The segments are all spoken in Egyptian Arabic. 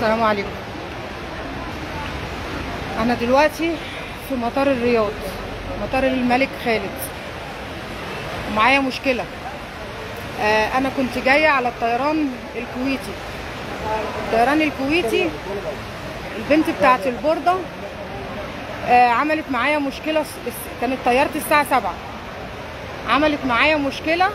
السلام عليكم انا دلوقتي في مطار الرياض مطار الملك خالد معايا مشكله آه انا كنت جايه على الطيران الكويتي الطيران الكويتي البنت بتاعت البورده آه عملت معايا مشكله الس- كانت طيارتي الساعه 7 عملت معايا مشكله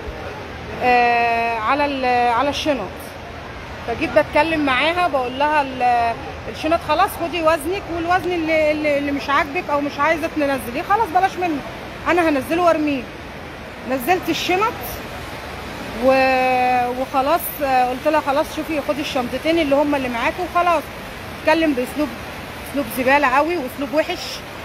آه على ال- على الشنط فجيت بتكلم معاها بقول لها ال- الشنط خلاص خدي وزنك والوزن اللي, اللي, اللي مش عاجبك او مش عايزه تنزليه خلاص بلاش منه انا هنزله وارميه نزلت الشنط و... وخلاص آه، قلت لها خلاص شوفي خدي الشنطتين اللي هم اللي معاكي وخلاص اتكلم باسلوب اسلوب زباله قوي واسلوب وحش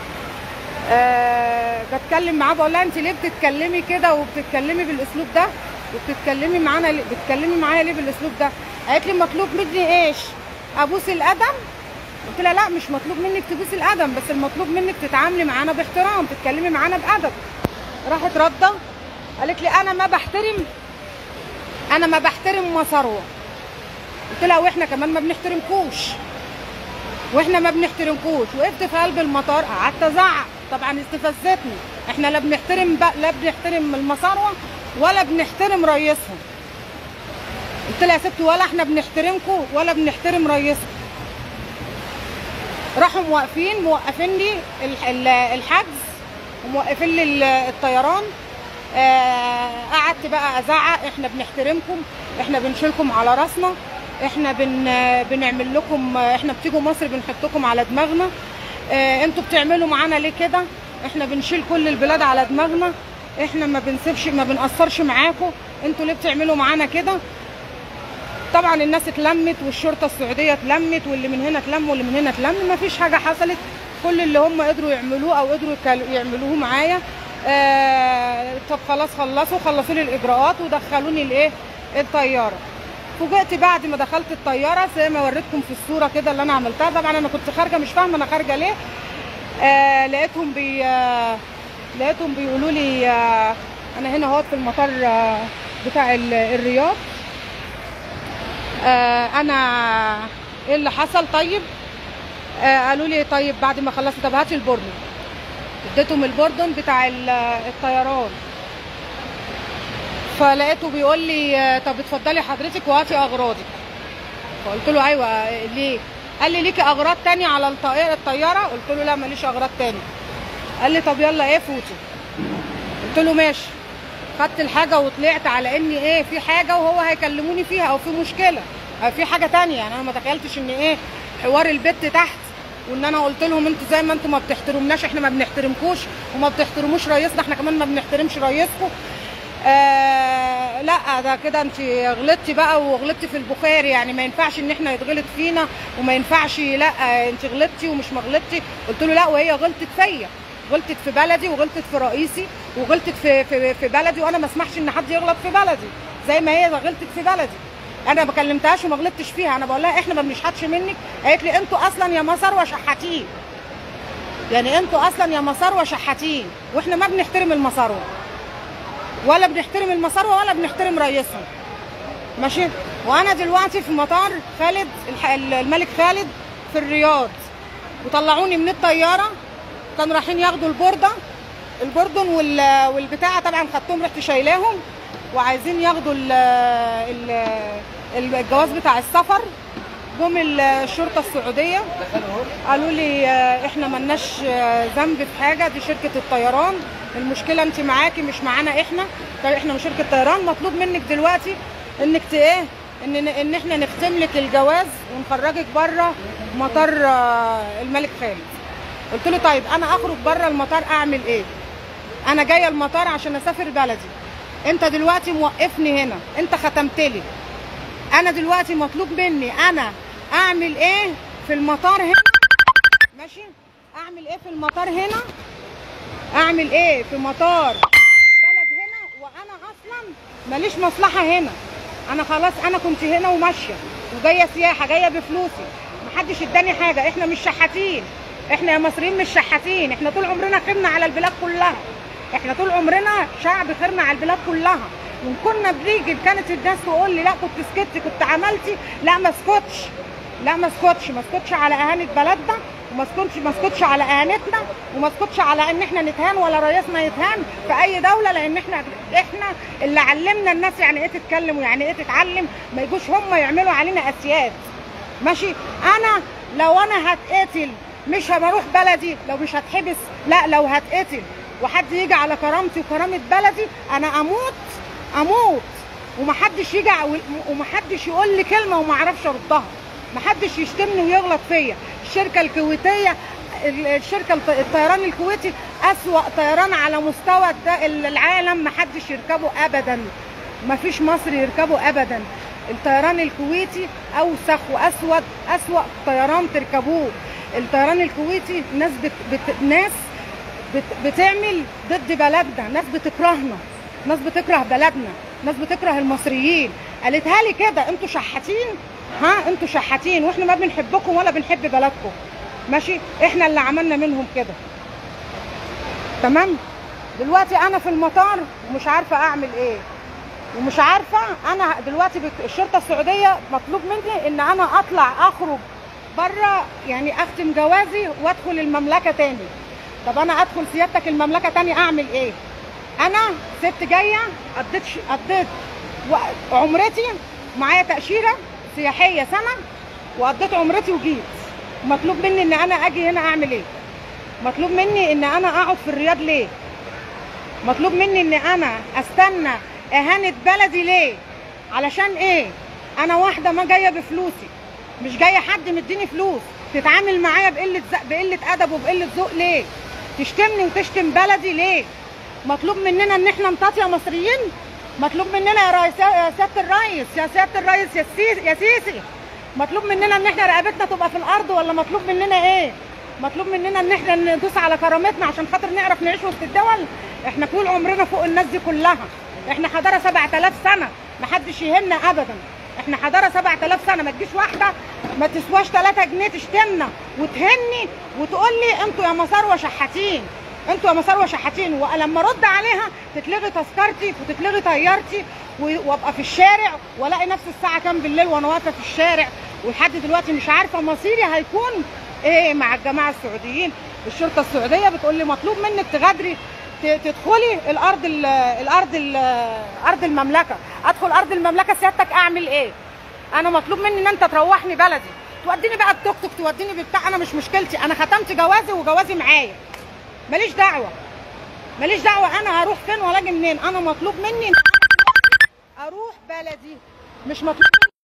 أه بتكلم معاه بقول لها انت ليه بتتكلمي كده وبتتكلمي بالاسلوب ده وبتتكلمي معانا ليه- بتتكلمي معايا ليه بالاسلوب ده قالت لي مطلوب مني ايش ابوس القدم قلت لها لا مش مطلوب منك تبوسي القدم بس المطلوب منك تتعاملي معانا باحترام تتكلمي معانا بادب راحت رده قالت لي انا ما بحترم انا ما بحترم مسروه قلت لها واحنا كمان ما بنحترمكوش واحنا ما بنحترمكوش وقفت في قلب المطار قعدت ازعق طبعا استفزتني احنا لا بنحترم بق... لا بنحترم المساروه ولا بنحترم رئيسهم قلت لها يا ستي ولا احنا بنحترمكم ولا بنحترم رئيسكم راحوا موقفين موقفين لي الح- ال- الحجز وموقفين لي ال- الطيران آه، قعدت بقى ازعق احنا بنحترمكم احنا بنشيلكم على راسنا احنا بن بنعمل لكم احنا بتيجوا مصر بنحطكم على دماغنا اه انتوا بتعملوا معانا ليه كده احنا بنشيل كل البلاد على دماغنا احنا ما بنسيبش ما بنقصرش معاكم انتوا ليه بتعملوا معانا كده طبعا الناس اتلمت والشرطه السعوديه اتلمت واللي من هنا اتلم واللي من هنا اتلم ما فيش حاجه حصلت كل اللي هم قدروا يعملوه او قدروا يكل- يعملوه معايا آه طب خلاص خلصوا خلصوا لي الاجراءات ودخلوني الايه الطياره فوجئت بعد ما دخلت الطياره زي ما وريتكم في الصوره كده اللي انا عملتها طبعا انا كنت خارجه مش فاهمه انا خارجه ليه آه لقيتهم بي آه لقيتهم بيقولوا لي آه انا هنا اهوت في المطار آه بتاع ال- الرياض آه انا ايه اللي حصل طيب آه قالوا لي طيب بعد ما خلصت طب هاتي البوردن اديتهم البوردن بتاع ال- الطيران فلقيته بيقول لي آه، طب اتفضلي حضرتك وهاتي اغراضك فقلت له ايوه آه، ليه قال لي ليكي اغراض تانية على الطائره الطياره قلت له لا ماليش اغراض تاني قال لي طب يلا ايه فوتي قلت له ماشي خدت الحاجه وطلعت على ان ايه في حاجه وهو هيكلموني فيها او في مشكله او في حاجه تانية يعني انا ما تخيلتش ان ايه حوار البت تحت وان انا قلت لهم انتوا زي ما انتوا ما بتحترمناش احنا ما بنحترمكوش وما بتحترموش رئيسنا احنا كمان ما بنحترمش رئيسكم آه لا ده كده انت غلطتي بقى وغلطتي في البخاري يعني ما ينفعش ان احنا يتغلط فينا وما ينفعش لا انت غلطتي ومش ما غلطتي قلت له لا وهي غلطت فيا غلطت في بلدي وغلطت في رئيسي وغلطت في في, في بلدي وانا ما اسمحش ان حد يغلط في بلدي زي ما هي غلطت في بلدي انا ما كلمتهاش وما غلطتش فيها انا بقول لها احنا ما بنشحتش منك قالت لي انتوا اصلا يا مسار وشحاتين يعني انتوا اصلا يا مسار وشحاتين واحنا ما بنحترم المسار ولا بنحترم المسار ولا بنحترم رئيسهم ماشي وانا دلوقتي في مطار خالد الح- الملك خالد في الرياض وطلعوني من الطياره كانوا رايحين ياخدوا البورده البوردن وال- والبتاعه طبعا خدتهم رحت شايلاهم وعايزين ياخدوا ال ال الجواز بتاع السفر جم ال- الشرطه السعوديه قالوا لي آه، احنا ملناش آه، ذنب في حاجه دي شركه الطيران المشكله انت معاكي مش معانا احنا طب احنا من شركه طيران مطلوب منك دلوقتي انك ت ايه ان ان احنا نختم لك الجواز ونخرجك بره مطار آه، الملك خالد قلت له طيب انا اخرج بره المطار اعمل ايه انا جايه المطار عشان اسافر بلدي انت دلوقتي موقفني هنا انت ختمت لي انا دلوقتي مطلوب مني انا اعمل ايه في المطار هنا ماشي اعمل ايه في المطار هنا اعمل ايه في مطار بلد هنا وانا اصلا ماليش مصلحه هنا انا خلاص انا كنت هنا وماشيه وجايه سياحه جايه بفلوسي محدش اداني حاجه احنا مش شحاتين احنا يا مصريين مش شحاتين احنا طول عمرنا خدمه على البلاد كلها احنا طول عمرنا شعب خيرنا على البلاد كلها وان كنا بنيجي كانت الناس تقول لي لا كنت سكتي كنت عملتي لا ما اسكتش لا ما اسكتش ما اسكتش على اهانه بلدنا وما اسكتش ما اسكتش على اهانتنا وما اسكتش على ان احنا نتهان ولا رئيسنا يتهان في اي دوله لان احنا احنا اللي علمنا الناس يعني ايه تتكلم ويعني ايه تتعلم ما يجوش هم يعملوا علينا اسياد ماشي انا لو انا هتقتل مش هبروح بلدي لو مش هتحبس لا لو هتقتل وحد يجي على كرامتي وكرامه بلدي انا اموت اموت ومحدش يجي ع- ومحدش يقول لي كلمه وما اعرفش اردها محدش يشتمني ويغلط فيا الشركه الكويتيه ال- الشركه الط- الطيران الكويتي اسوا طيران على مستوى الد- العالم محدش يركبه ابدا مفيش مصري يركبه ابدا الطيران الكويتي اوسخ واسود اسوا طيران تركبوه الطيران الكويتي ناس بت... بت... ناس بت... بتعمل ضد بلدنا ناس بتكرهنا ناس بتكره بلدنا ناس بتكره المصريين قالتها لي كده انتوا شحاتين ها انتوا شحاتين واحنا ما بنحبكم ولا بنحب بلدكم ماشي احنا اللي عملنا منهم كده تمام دلوقتي انا في المطار ومش عارفه اعمل ايه ومش عارفه انا دلوقتي بت... الشرطه السعوديه مطلوب مني ان انا اطلع اخرج بره يعني اختم جوازي وادخل المملكه تاني طب انا ادخل سيادتك المملكه تاني اعمل ايه انا ست جايه قضيت ش... قضيت و- عمرتي معايا تاشيره سياحيه سنه وقضيت عمرتي وجيت مطلوب مني ان انا اجي هنا اعمل ايه مطلوب مني ان انا اقعد في الرياض ليه مطلوب مني ان انا استنى اهانه بلدي ليه علشان ايه انا واحده ما جايه بفلوسي مش جايه حد مديني فلوس تتعامل معايا بقله ز- بقله ادب وبقله ذوق ليه تشتمني وتشتم بلدي ليه مطلوب مننا ان احنا نطاط يا مصريين مطلوب مننا يا رئيس يا سياده الرئيس يا سياده الرئيس يا سيسي يا سيسي مطلوب مننا ان احنا رقبتنا تبقى في الارض ولا مطلوب مننا ايه مطلوب مننا ان احنا ندوس على كرامتنا عشان خاطر نعرف نعيش وسط الدول احنا طول عمرنا فوق الناس دي كلها احنا حضاره 7000 سنه محدش يهنا ابدا احنا حضاره 7000 سنه ما تجيش واحده ما تسواش 3 جنيه تشتمنا وتهني وتقول لي انتوا يا مسار شحاتين انتوا يا مسار شحاتين ولما ارد عليها تتلغي تذكرتي وتتلغي طيارتي و- وابقى في الشارع والاقي نفس الساعه كام بالليل وانا واقفه في الشارع ولحد دلوقتي مش عارفه مصيري هيكون ايه مع الجماعه السعوديين الشرطه السعوديه بتقول لي مطلوب منك تغادري ت- تدخلي الارض ال الارض ال ارض المملكه ادخل ارض المملكه سيادتك اعمل ايه انا مطلوب مني ان انت تروحني بلدي توديني بقى التوك توك توديني بتاع انا مش مشكلتي انا ختمت جوازي وجوازي معايا ماليش دعوه ماليش دعوه انا هروح فين ولا اجي منين انا مطلوب مني إن أنا اروح بلدي مش مطلوب